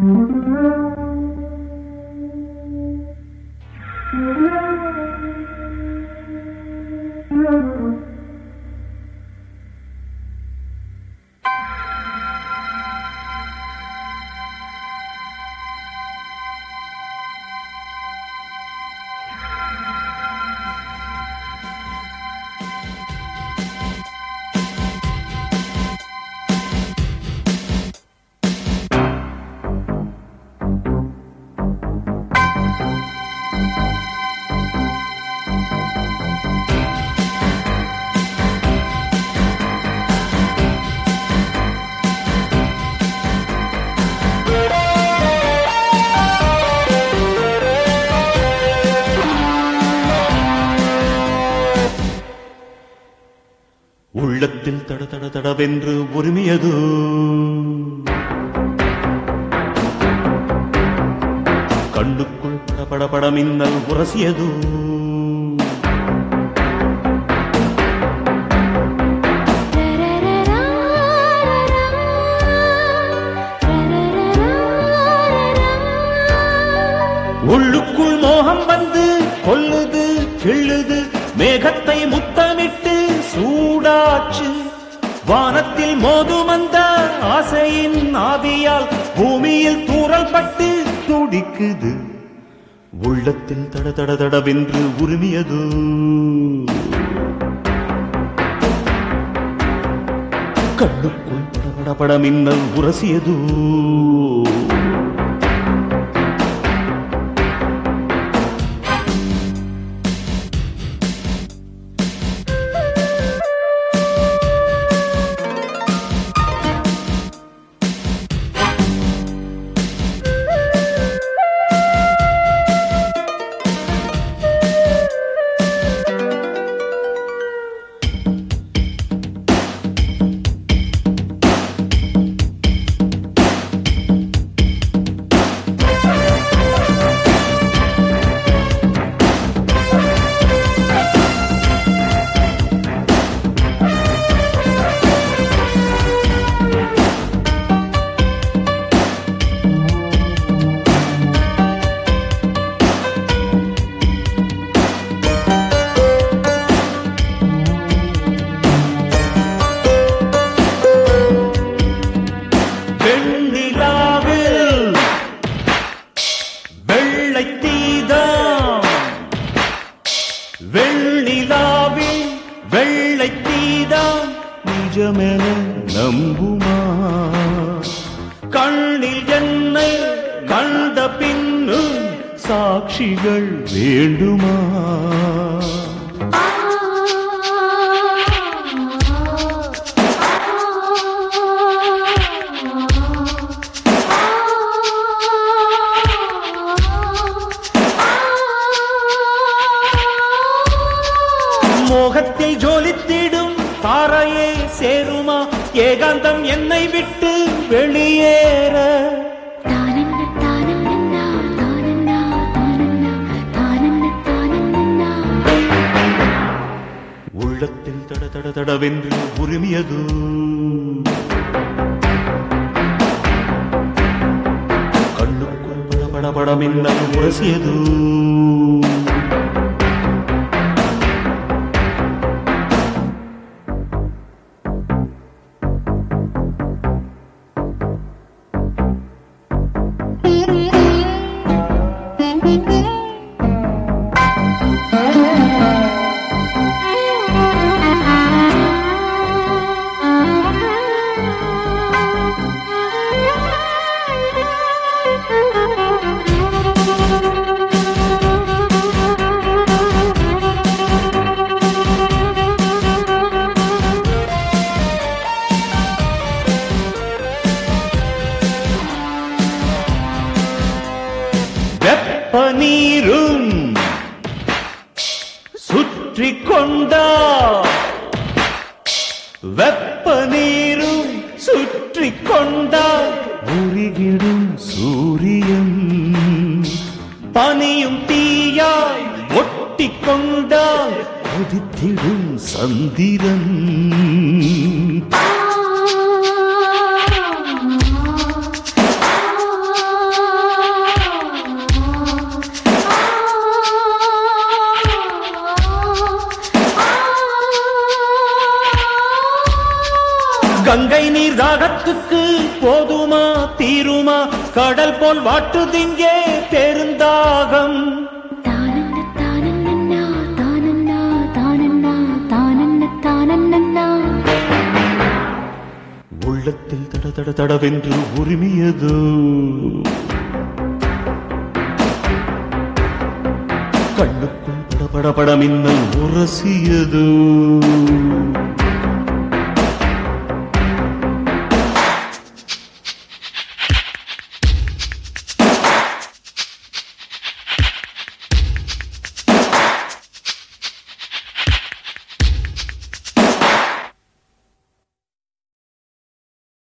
உள்ளத்தில் தட தட தடவென்று உரிமையது கண்ணுக்குள் படபட பட மின்னல் உரசியது உள்ளுக்குள் மோகம் வந்து கொல்லுது கிள்ளுது மேகத்தை முத்தமிட்டு சூடாச்சு வானத்தில் மோதும் அந்த ஆசையின் ஆவியால் பூமியில் தூறல் பட்டு துடிக்குது உள்ளத்தில் தட தட தடவென்று உரிமையது கண்ணுக்குள் படபட பட மின்னல் உரசியது வெண்ணிலாவில் வெள்ளை தீதம் வெண்ணிலாவில் வெள்ளை தீதம் நிஜமென நம்புமா கண்ணில் என்னை கண்ட பின்னும் சாட்சிகள் வேண்டுமா மோகத்தில் ஜோலித்திடும் தாரையே சேருமா ஏகாந்தம் என்னை விட்டு வெளியேற உள்ளத்தில் தட தட தடவென்று உரிமையது கண்ணுக்குள் பட பட படமென்ன உரசியது வெப்ப நீரும் சுற்றி கொண்டா வெப்ப நீரும் சுற்றி கொண்டா உருகிடும் சூரியன் பனியும் தீயாய் ஒட்டி கொண்டால் கொதித்திடும் சந்திரன் ஆ கங்கை நீர் தாகத்துக்கு போதுமா தீருமா கடல் போல் வாட்டுதிங்கே பெருந்தாகம் தானன்ன தானன்னன்னா தானன்னா தானன்னா தானன்ன தானன்னன்னா உள்ளத்தில் தட தட தடவென்று உரிமையது கண்ணுக்குள் பட பட பட மின்னல் உரசியது